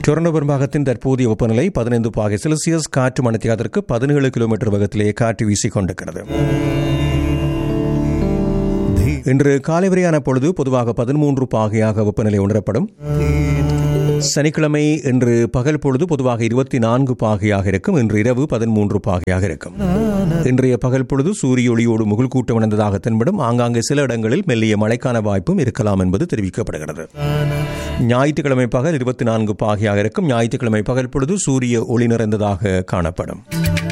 Toronto பெரும்பாகத்தின் தற்போதைய வெப்பநிலை பதினைந்து பாகை செல்சியஸ் காற்று மணித்தியாதற்கு பதினேழு கிலோமீட்டர் வேகத்திலே காற்று வீசிக் கொண்டிருக்கிறது இன்று காலை வரையான பொழுது பொதுவாக பதிமூன்று பாகையாக வெப்பநிலை உணரப்படும் சனிக்கிழமை இன்று பகல் பொழுது பொதுவாக இருபத்தி நான்கு பாகையாக இருக்கும் இன்று இரவு பதிமூன்று பாகையாக இருக்கும் இன்றைய பகல் பொழுது சூரிய ஒளியோடு முகில் கூட்டம் இணைந்ததாக தென்படும் ஆங்காங்கே சில இடங்களில் மெல்லிய மழைக்கான வாய்ப்பும் இருக்கலாம் என்பது தெரிவிக்கப்படுகிறது ஞாயிற்றுக்கிழமை பகல் இருபத்தி நான்கு பாகையாக இருக்கும் ஞாயிற்றுக்கிழமை பகல் பொழுது சூரிய ஒளி நிறைந்ததாக காணப்படும்